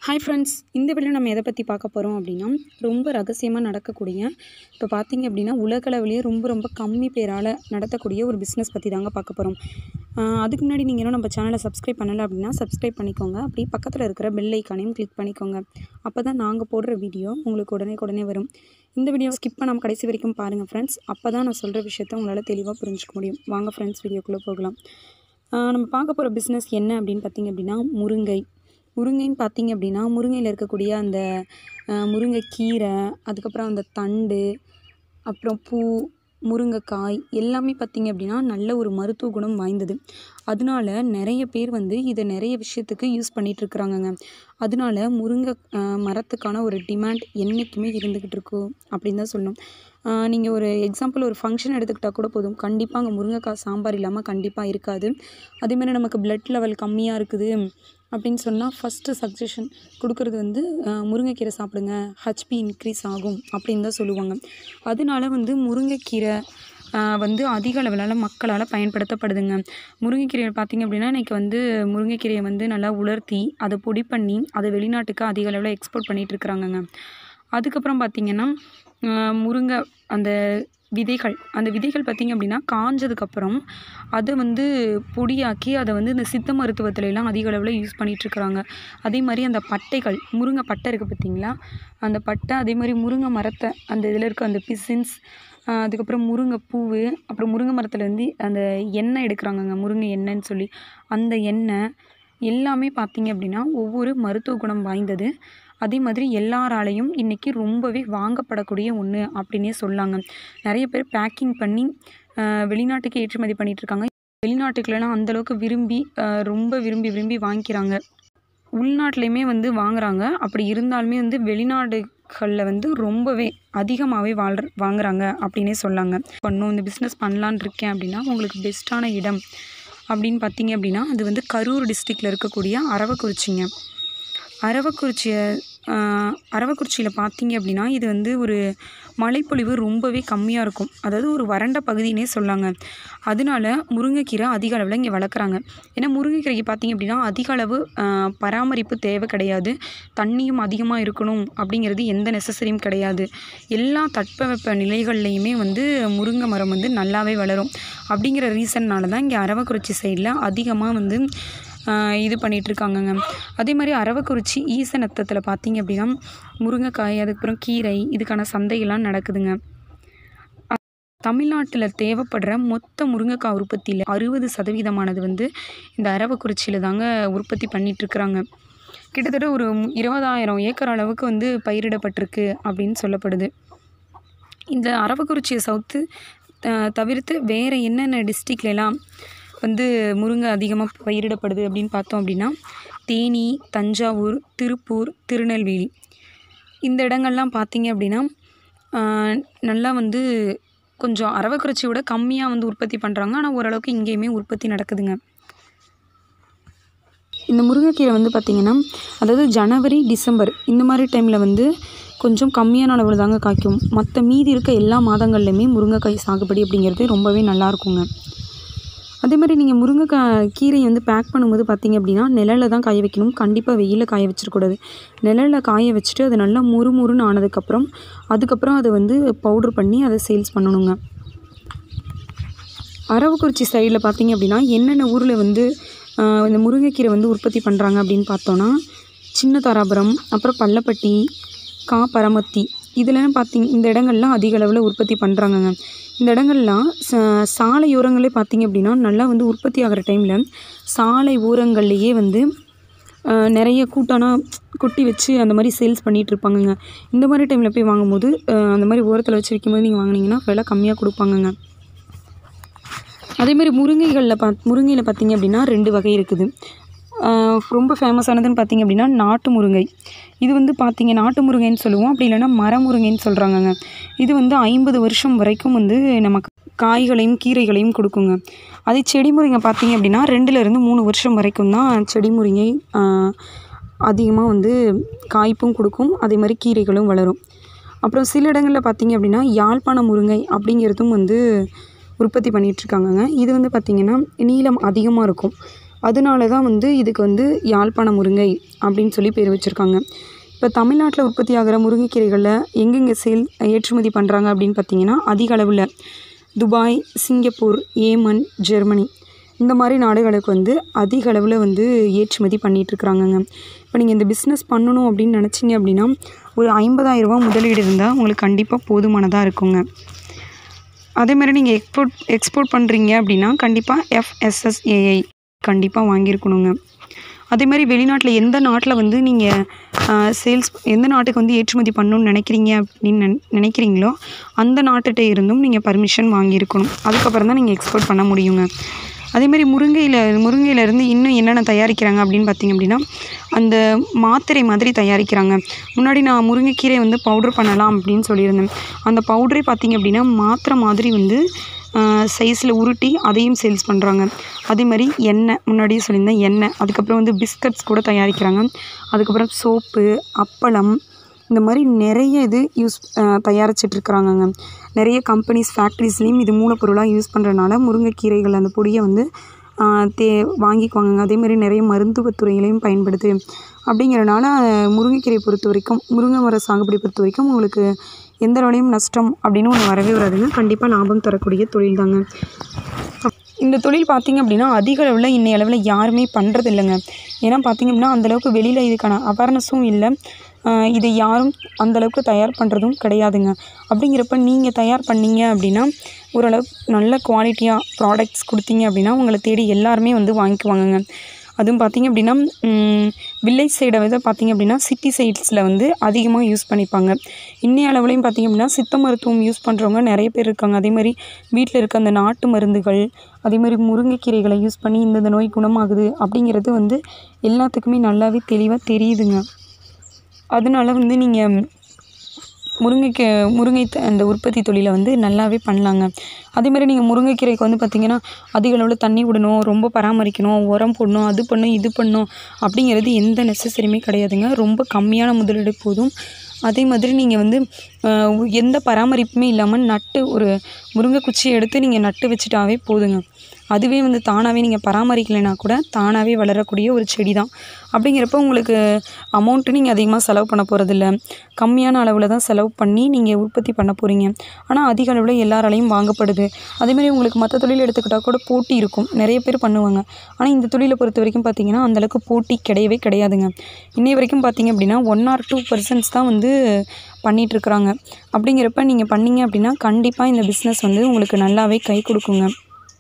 hi friends இந்த video நம்ம எதை பற்றி பார்க்க போகிறோம் அப்படின்னா ரொம்ப ரகசியமாக நடக்கக்கூடிய இப்போ பார்த்தீங்க அப்படின்னா உலகளவிலேயே ரொம்ப ரொம்ப கம்மி பேரால் நடத்தக்கூடிய ஒரு பிஸ்னஸ் பற்றி தாங்க பார்க்க போகிறோம் அதுக்கு முன்னாடி நீங்கள் இன்னும் நம்ம சேனலை சப்ஸ்கிரைப் பண்ணலை அப்படின்னா சப்ஸ்கிரைப் பண்ணிக்கோங்க அப்படி பக்கத்தில் இருக்கிற பெல் ஐக்கானையும் கிளிக் பண்ணிக்கோங்க அப்போ தான் நாங்கள் போடுற வீடியோ உங்களுக்கு உடனே உடனே வரும் இந்த வீடியோ ஸ்கிப் பண்ணாமல் கடைசி வரைக்கும் பாருங்கள் ஃப்ரெண்ட்ஸ் அப்போ தான் நான் சொல்கிற விஷயத்த உங்களால் தெளிவாக புரிஞ்சுக்க முடியும் வாங்க ஃப்ரெண்ட்ஸ் வீடியோக்குள்ளே போகலாம் ஆஹ் நம்ம பார்க்க போகிற பிஸ்னஸ் என்ன அப்படின்னு பார்த்தீங்க அப்படின்னா முருங்கை முருங்கைன்னு பார்த்தீங்க அப்படின்னா முருங்கையில் இருக்கக்கூடிய அந்த ஆஹ் முருங்கைக்கீரை அதுக்கப்புறம் அந்த தண்டு அப்புறம் பூ முருங்கைக்காய் எல்லாமே பார்த்தீங்க அப்படின்னா நல்ல ஒரு மருத்துவ குணம் வாய்ந்தது அதனால நிறைய பேர் வந்து இதை நிறைய விஷயத்துக்கு யூஸ் பண்ணிகிட்ருக்குறாங்கங்க அதனால முருங்கை ஆஹ் மரத்துக்கான ஒரு டிமாண்ட் என்றைக்குமே இருந்துக்கிட்டு இருக்கும் அப்படின்னு தான் சொல்லணும் நீங்கள் ஒரு எக்ஸாம்பிள் ஒரு ஃபங்க்ஷன் எடுத்துக்கிட்டால் கூட போதும் கண்டிப்பாக அங்கே முருங்கைக்காய் சாம்பார் இல்லாமல் கண்டிப்பாக இருக்காது அதேமாதிரி நமக்கு பிளட் லெவல் கம்மியாக இருக்குது அப்படின்னு சொன்னால் ஃபஸ்ட்டு சஜஷன் கொடுக்குறது வந்து ஆஹ் முருங்கைக்கீரை சாப்பிடுங்க ஹச்பி இன்க்ரீஸ் ஆகும் அப்படின்னு தான் சொல்லுவாங்க அதனால வந்து முருங்கைக்கீரை ஆஹ் வந்து அதிக அளவிலான மக்களால் பயன்படுத்தப்படுதுங்க முருங்கைக்கீரையை பார்த்திங்க அப்படின்னா இன்றைக்கி வந்து முருங்கைக்கீரையை வந்து நல்லா உலர்த்தி அதை பொடி பண்ணி அதை வெளிநாட்டுக்கு அதிக அளவில் எக்ஸ்போர்ட் பண்ணிகிட்ருக்குறாங்கங்க அதுக்கப்புறம் பார்த்திங்கன்னா ஆஹ் முருங்கை அந்த விதைகள் அந்த விதைகள் பார்த்திங்க அப்படின்னா காஞ்சதுக்கப்புறம் அதை வந்து பொடியாக்கி அதை வந்து இந்த சித்த மருத்துவத்துல எல்லாம் அதிக அளவில் யூஸ் பண்ணிகிட்ருக்குறாங்க அதே மாதிரி அந்த பட்டைகள் முருங்கை பட்டை இருக்குது பார்த்தீங்களா அந்த பட்டை அதே மாதிரி முருங்கை மரத்தை அந்த இதில் இருக்க அந்த பிசின்ஸ் அதுக்கப்புறம் முருங்கை பூவு அப்புறம் முருங்கை மரத்துலேருந்து அந்த எண்ணெய் எடுக்கிறாங்கங்க முருங்கை எண்ணெய்ன்னு சொல்லி அந்த எண்ணெய் எல்லாமே பார்த்தீங்க அப்படின்னா ஒவ்வொரு மருத்துவ குணம் வாய்ந்தது அதே மாதிரி எல்லாராலையும் இன்றைக்கி ரொம்பவே வாங்கப்படக்கூடிய ஒன்று அப்படின்னே சொல்லாங்க நிறைய பேர் பேக்கிங் பண்ணி ஆஹ் வெளிநாட்டுக்கு ஏற்றுமதி பண்ணிகிட்ருக்காங்க வெளிநாட்டுக்குலாம் அந்தளவுக்கு விரும்பி ஆஹ் ரொம்ப விரும்பி விரும்பி வாங்கிக்கிறாங்க உள்நாட்டிலையுமே வந்து வாங்குறாங்க அப்படி இருந்தாலுமே வந்து வெளிநாடுகளில் வந்து ரொம்பவே அதிகமாகவே வாழ்ற வாங்குறாங்க அப்படின்னே சொல்லாங்க பண்ணும் இந்த பிஸ்னஸ் பண்ணலான் இருக்கேன் அப்படின்னா உங்களுக்கு பெஸ்ட்டான இடம் அப்படின்னு பார்த்தீங்க அப்படின்னா அது வந்து கரூர் டிஸ்ட்ரிக்டில் இருக்கக்கூடிய அரவக்குறிச்சிங்க அரவக்குறிச்சியை அரவக்குறிச்சியில் பார்த்தீங்க அப்படின்னா இது வந்து ஒரு மழைப்பொழிவு ரொம்பவே கம்மியாக இருக்கும் அதாவது ஒரு வறண்ட பகுதினே சொல்லாங்க அதனால முருங்கைக்கீரை அதிக அளவில் இங்கே வளர்க்குறாங்க ஏன்னா முருங்கைக்கீரைக்கு பார்த்தீங்க அப்படின்னா அதிக அளவு ஆஹ், பராமரிப்பு தேவை கிடையாது தண்ணியும் அதிகமாக இருக்கணும் அப்படிங்கிறது எந்த நெசசரியும் கிடையாது எல்லா தட்பவெப்ப நிலைகள்லையுமே வந்து முருங்கை மரம் வந்து நல்லாவே வளரும் அப்படிங்கிற ரீசன்னால தான் இங்கே அரவக்குறிச்சி சைடில் அதிகமாக வந்து ஆஹ் இது பண்ணிகிட்ருக்காங்கங்க அதே மாதிரி அரவக்குறிச்சி ஈசநத்தத்தில் பார்த்தீங்க அப்படின்னா முருங்கைக்காய் அதுக்கப்புறம் கீரை இதுக்கான சந்தையெல்லாம் நடக்குதுங்க அ- தமிழ்நாட்டில் தேவைப்படுற மொத்த முருங்கைக்காய் உற்பத்தியில் அறுபது சதவீதமானது வந்து இந்த அரவக்குறிச்சியில் தாங்க உற்பத்தி பண்ணிகிட்ருக்குறாங்க கிட்டத்தட்ட ஒரு மு- இருபதாயிரம் ஏக்கர் அளவுக்கு வந்து பயிரிடப்பட்டிருக்கு அப்படின்னு சொல்லப்படுது இந்த அரவக்குறிச்சியை சவுத்து அஹ், தவிர்த்து வேறு என்னென்ன டிஸ்ட்ரிக்ட்லாம் வந்து முருங்கை அதிகமாக பயிரிடப்படுது அப்படின்னு பார்த்தோம் அப்படின்னா தேனி தஞ்சாவூர் திருப்பூர் திருநெல்வேலி இந்த இடங்கள்லாம் பார்த்தீங்க அப்படின்னா ஆஹ், நல்லா வந்து கொஞ்சம் அரவக்குறிச்சியோட கம்மியாக வந்து உற்பத்தி பண்ணுறாங்க ஆனால் ஓரளவுக்கு இங்கேயுமே உற்பத்தி நடக்குதுங்க இந்த முருங்கைக்கீரை வந்து பார்த்திங்கன்னா அதாவது ஜனவரி டிசம்பர் இந்த மாதிரி டைமில் வந்து கொஞ்சம் கம்மியான அளவில் தாங்க காய்க்கும் மற்ற மீதி இருக்க எல்லா மாதங்கள்லையுமே முருங்கைக்காய் சாகுபடி அப்படிங்கிறது ரொம்பவே நல்லா இருக்குங்க அதே மாதிரி நீங்கள் முருங்கைக்காய் கீரையை வந்து பேக் பண்ணும்போது பார்த்தீங்க அப்படின்னா நிழலில் தான் காய வைக்கணும் கண்டிப்பாக வெயிலில் காய வச்சிடக்கூடாது நிழலில் காய வச்சுட்டு அது நல்லா முறுமுறுன்னு ஆனதுக்கப்புறம் அதுக்கப்புறம் அதை வந்து பவுட்ரு பண்ணி அதை சேல்ஸ் பண்ணணுங்க அரவக்குறிச்சி சைடில் பார்த்தீங்க அப்படின்னா என்னென்ன ஊரில் வந்து ஆஹ், இந்த முருங்கைக்கீரை வந்து உற்பத்தி பண்ணுறாங்க அப்படின்னு பார்த்தோன்னா சின்ன தாராபுரம் அப்புறம் பள்ளப்பட்டி கா பரமத்தி இதெல்லாம் பார்த்தீங்க இந்த இடங்கள்லாம் அதிக அளவில் உற்பத்தி பண்ணுறாங்கங்க இந்த இடங்கள்லாம் ச சாலை ஓரங்களே பார்த்தீங்க அப்படின்னா நல்லா வந்து உற்பத்தி ஆகிற டைமில் சாலை ஓரங்கள்லேயே வந்து ஆஹ், நிறைய கூட்டானா கொட்டி வச்சு அந்த மாதிரி சேல்ஸ் பண்ணிகிட்டு இருப்பாங்கங்க இந்த மாதிரி டைமில் போய் வாங்கும்போது ஆஹ், அந்த மாதிரி ஓரத்தில் வச்சு விற்கும்போது நீங்கள் வாங்குனீங்கன்னா விலை கம்மியாக கொடுப்பாங்கங்க அதே மாதிரி முருங்கைகளில் பா முருங்கையில் பார்த்தீங்க அப்படின்னா ரெண்டு வகை இருக்குது ஆஹ் ரொம்ப ஃபேமஸானதுன்னு பார்த்தீங்க அப்படின்னா நாட்டு முருங்கை இது வந்து பார்த்தீங்க நாட்டு முருங்கைன்னு சொல்லுவோம் அப்படி இல்லைன்னா மர முருங்கைன்னு சொல்கிறாங்கங்க இது வந்து ஐம்பது வருஷம் வரைக்கும் வந்து நமக்கு காய்களையும் கீரைகளையும் கொடுக்குங்க அதே செடி முருங்கை பார்த்தீங்க அப்படின்னா ரெண்டுலேருந்து மூணு வருஷம் வரைக்கும் தான் செடி முருங்கை அதிகமாக வந்து காய்ப்பும் கொடுக்கும் அதே மாதிரி கீரைகளும் வளரும் அப்புறம் சில இடங்களில் பார்த்தீங்க அப்படின்னா யாழ்ப்பாண முருங்கை அப்படிங்கிறதும் வந்து உற்பத்தி பண்ணிகிட்ருக்காங்கங்க இது வந்து பார்த்திங்கன்னா நீளம் அதிகமாக இருக்கும் அதனால தான் வந்து இதுக்கு வந்து யாழ்ப்பாண முருங்கை அப்படின்னு சொல்லி பேர் வச்சுருக்காங்க இப்போ தமிழ்நாட்டில் உற்பத்தி ஆகிற முருங்கைக்கீரைகளில் எங்கெங்கே சேல் ஏற்றுமதி பண்ணுறாங்க அப்படின்னு பார்த்தீங்கன்னா அதிக அளவில் துபாய் சிங்கப்பூர் ஏமன் ஜெர்மனி இந்த மாதிரி நாடுகளுக்கு வந்து அதிக அளவில் வந்து ஏற்றுமதி பண்ணிகிட்ருக்குறாங்கங்க இப்போ நீங்கள் இந்த பிஸ்னஸ் பண்ணணும் அப்படின்னு நினச்சிங்க அப்படின்னா ஒரு ஐம்பதாயிரரூபா முதலீடு இருந்தால் உங்களுக்கு கண்டிப்பாக போதுமானதாக இருக்குங்க அதேமாதிரி நீங்கள் எக்ஸ்போர்ட் எக்ஸ்போர்ட் பண்ணுறீங்க அப்படின்னா கண்டிப்பாக எஃப்எஸ்எஸ்ஏஐ கண்டிப்பாக வாங்கியிருக்கணுங்க அதேமாதிரி வெளிநாட்டில் எந்த நாட்டில் வந்து நீங்கள் சேல்ஸ் எந்த நாட்டுக்கு வந்து ஏற்றுமதி பண்ணணும்னு நினைக்கிறீங்க அப்படின்னு நினை நினைக்கிறீங்களோ அந்த நாட்டுகிட்ட இருந்தும் நீங்கள் பர்மிஷன் வாங்கியிருக்கணும் அதுக்கப்புறம் தான் நீங்கள் எக்ஸ்போர்ட் பண்ண முடியுங்க அதேமாதிரி முருங்கையில் முருங்கையிலேருந்து இன்னும் என்னென்ன தயாரிக்கிறாங்க அப்படின்னு பார்த்தீங்க அப்படின்னா அந்த மாத்திரை மாதிரி தயாரிக்கிறாங்க முன்னாடி நான் முருங்கைக்கீரை வந்து பவுடர் பண்ணலாம் அப்படின்னு சொல்லியிருந்தேன் அந்த பவுடரே பார்த்தீங்க அப்படின்னா மாத்திரை மாதிரி வந்து சைஸில் உருட்டி அதையும் சேல்ஸ் பண்ணுறாங்க அதே மாதிரி எண்ணெய் முன்னாடியே சொல்லியிருந்தேன் எண்ணெய் அதுக்கப்புறம் வந்து பிஸ்கட்ஸ் கூட தயாரிக்கிறாங்க அதுக்கப்புறம் சோப்பு அப்பளம் இந்த மாதிரி நிறைய இது யூஸ் தயாரிச்சிட்ருக்குறாங்கங்க நிறைய கம்பெனிஸ் ஃபேக்ட்ரிஸ்லேயும் இது மூலப்பொருளாக யூஸ் பண்ணுறனால முருங்கைக்கீரைகள் அந்த பொடியை வந்து தே வாங்கிக்குவாங்க அதேமாதிரி நிறைய மருத்துவத்துறையிலையும் பயன்படுது அப்படிங்கிறனால முருங்கைக்கீரை பொறுத்த வரைக்கும் முருங்கை மர சாகுபடி பொறுத்த வரைக்கும் உங்களுக்கு எந்த அளவுலையும் நஷ்டம் அப்படின்னு ஒன்று வரவே வராதுங்க கண்டிப்பாக லாபம் தரக்கூடிய தொழில் தாங்க இந்த தொழில் பார்த்திங்க அப்படின்னா அதிக அளவில் இன்னைய அளவில் யாருமே பண்ணுறது இல்லைங்க ஏன்னா பார்த்திங்க அப்படின்னா அந்தளவுக்கு வெளியில் இதுக்கான அவேர்னஸும் இல்லை இதை யாரும் அந்தளவுக்கு தயார் பண்ணுறதும் கிடையாதுங்க அப்படிங்கிறப்ப நீங்கள் தயார் பண்ணீங்க அப்படின்னா ஓரளவுக்கு நல்ல குவாலிட்டியாக ப்ராடக்ட்ஸ் கொடுத்தீங்க அப்படின்னா உங்களை தேடி எல்லாருமே வந்து வாங்கிக்குவாங்கங்க அதுவும் பார்த்திங்க அப்படின்னா வில்லேஜ் சைடை விட பார்த்திங்க அப்படின்னா சிட்டி சைட்ஸில் வந்து அதிகமாக யூஸ் பண்ணிப்பாங்க இன்னைய அளவுலையும் பார்த்திங்க அப்படின்னா சித்த மருத்துவம் யூஸ் பண்ணுறவங்க நிறைய பேர் இருக்காங்க அதே மாதிரி வீட்டில் இருக்க அந்த நாட்டு மருந்துகள் அதே மாதிரி முருங்கைக்கீரைகளை யூஸ் பண்ணி இந்தந்த நோய் குணமாகுது அப்படிங்கிறது வந்து எல்லாத்துக்குமே நல்லாவே தெளிவாக தெரியுதுங்க அதனால வந்து நீங்கள் முருங்கைக்கு முருங்கை த அந்த உற்பத்தி தொழிலை வந்து நல்லாவே பண்ணலாங்க அதே மாதிரி நீங்கள் முருங்கைக்கீரைக்கு வந்து பார்த்திங்கன்னா அதிக அளவில் தண்ணி விடணும் ரொம்ப பராமரிக்கணும் உரம் போடணும் அது பண்ணணும் இது பண்ணணும் அப்படிங்கிறது எந்த நெசசரியுமே கிடையாதுங்க ரொம்ப கம்மியான முதலீடு போதும் அதே மாதிரி நீங்கள் வந்து எந்த பராமரிப்புமே இல்லாமல் நட்டு ஒரு முருங்கை குச்சியை எடுத்து நீங்கள் நட்டு வச்சுட்டாவே போதுங்க அதுவே வந்து தானாகவே நீங்கள் பராமரிக்கலைனா கூட தானாகவே வளரக்கூடிய ஒரு செடி தான் அப்படிங்கிறப்ப உங்களுக்கு அமௌண்ட்டு நீங்கள் அதிகமாக செலவு பண்ண போகிறதில்ல கம்மியான அளவில் தான் செலவு பண்ணி நீங்கள் உற்பத்தி பண்ண போகிறீங்க ஆனால் அதிக அளவில் எல்லாராலையும் வாங்கப்படுது அதேமாதிரி உங்களுக்கு மற்ற தொழில் எடுத்துக்கிட்டால் கூட போட்டி இருக்கும் நிறைய பேர் பண்ணுவாங்க ஆனால் இந்த தொழிலை பொறுத்த வரைக்கும் பார்த்தீங்கன்னா அந்தளவுக்கு போட்டி கிடையவே கிடையாதுங்க இன்னை வரைக்கும் பார்த்தீங்க அப்படின்னா ஒன் ஆர் டூ பர்சன்ட்ஸ் தான் வந்து பண்ணிகிட்ருக்குறாங்க அப்படிங்கிறப்ப நீங்கள் பண்ணீங்க அப்படின்னா கண்டிப்பாக இந்த பிஸ்னஸ் வந்து உங்களுக்கு நல்லாவே கை கொடுக்குங்க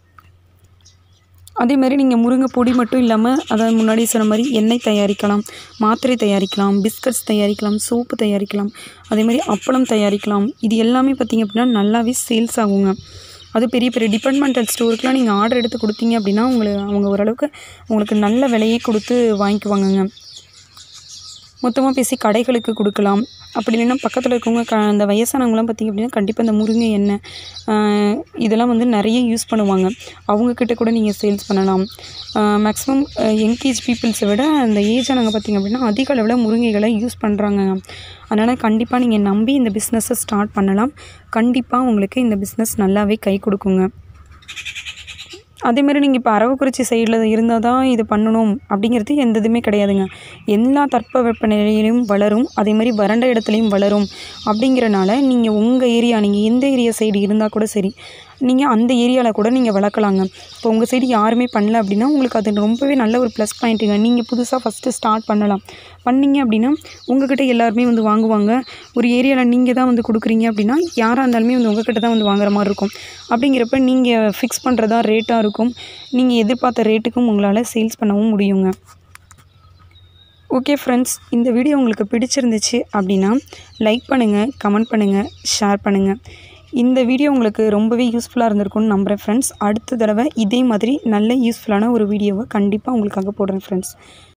அதே மாதிரி நீங்கள் முருங்கை பொடி மட்டும் இல்லாமல் அதாவது முன்னாடி சொன்ன மாதிரி எண்ணெய் தயாரிக்கலாம் மாத்திரை தயாரிக்கலாம் பிஸ்கட்ஸ் தயாரிக்கலாம் சோப்பு தயாரிக்கலாம் அதே மாதிரி அப்பளம் தயாரிக்கலாம் இது எல்லாமே பார்த்திங்க அப்படின்னா நல்லாவே சேல்ஸ் ஆகுங்க அது பெரிய பெரிய டிபார்ட்மெண்டல் ஸ்டோருக்குலாம் நீங்கள் ஆர்டர் எடுத்து கொடுத்தீங்க அப்படின்னா உங்களை அவங்க ஓரளவுக்கு உங்களுக்கு நல்ல விலையே கொடுத்து வாங்கிக்குவாங்கங்க மொத்தமாக பேசி கடைகளுக்கு கொடுக்கலாம் அப்படி இல்லைன்னா பக்கத்தில் இருக்கவங்க க அந்த வயசானவங்களாம் பார்த்திங்க அப்படின்னா கண்டிப்பாக இந்த முருங்கை எண்ணெய் ஆஹ் இதெல்லாம் வந்து நிறைய யூஸ் பண்ணுவாங்க அவங்கக்கிட்ட கூட நீங்கள் சேல்ஸ் பண்ணலாம் மேக்ஸிமம் யங்கேஜ் பீப்புள்ஸை விட அந்த ஏஜ் ஆனவங்க பார்த்திங்க அப்படின்னா அதிக அளவில் முருங்கைகளை யூஸ் பண்ணுறாங்க அதனால் கண்டிப்பாக நீங்கள் நம்பி இந்த பிஸ்னஸை ஸ்டார்ட் பண்ணலாம் கண்டிப்பாக உங்களுக்கு இந்த பிஸ்னஸ் நல்லாவே கை கொடுக்குங்க அதேமாதிரி நீங்கள் இப்போ அரவக்குறிச்சி சைடில் இருந்தால் தான் இது பண்ணணும் அப்படிங்கிறது எந்த இதுவுமே கிடையாதுங்க எல்லா தட்பவெப்ப நிலையிலும் வளரும் அதே மாதிரி வறண்ட இடத்துலையும் வளரும் அப்படிங்கிறனால நீங்கள் உங்கள் ஏரியா நீங்கள் எந்த ஏரியா சைடு இருந்தால் கூட சரி நீங்கள் அந்த ஏரியாவில் கூட நீங்கள் வளர்க்கலாங்க இப்போ உங்கள் சைடு யாருமே பண்ணல அப்படின்னா உங்களுக்கு அது ரொம்பவே நல்ல ஒரு ப்ளஸ் பாயிண்ட்டுங்க நீங்கள் புதுசாக ஃபஸ்ட்டு ஸ்டார்ட் பண்ணலாம் பண்ணீங்க அப்படின்னா உங்ககிட்ட எல்லாருமே வந்து வாங்குவாங்க ஒரு ஏரியாவில் நீங்கள் தான் வந்து கொடுக்குறீங்க அப்படின்னா யாராக இருந்தாலுமே வந்து உங்ககிட்ட தான் வந்து வாங்குற மாதிரி இருக்கும் அப்படிங்கிறப்ப நீங்கள் ஃபிக்ஸ் பண்ணுறதா ரேட்டாக இருக்கும் நீங்கள் எதிர்பார்த்த ரேட்டுக்கும் உங்களால் சேல்ஸ் பண்ணவும் முடியுங்க ஓகே ஃப்ரெண்ட்ஸ் இந்த வீடியோ உங்களுக்கு பிடிச்சிருந்துச்சு அப்படின்னா லைக் பண்ணுங்கள் கமெண்ட் பண்ணுங்கள் ஷேர் பண்ணுங்கள் இந்த வீடியோ உங்களுக்கு ரொம்பவே யூஸ்ஃபுல்லாக இருந்திருக்கும்னு நம்புகிறேன் ஃப்ரெண்ட்ஸ் அடுத்த தடவை இதே மாதிரி நல்ல யூஸ்ஃபுல்லான ஒரு வீடியோவை கண்டிப்பாக உங்களுக்காக போடுறேன் ஃப்ரெண்ட்ஸ்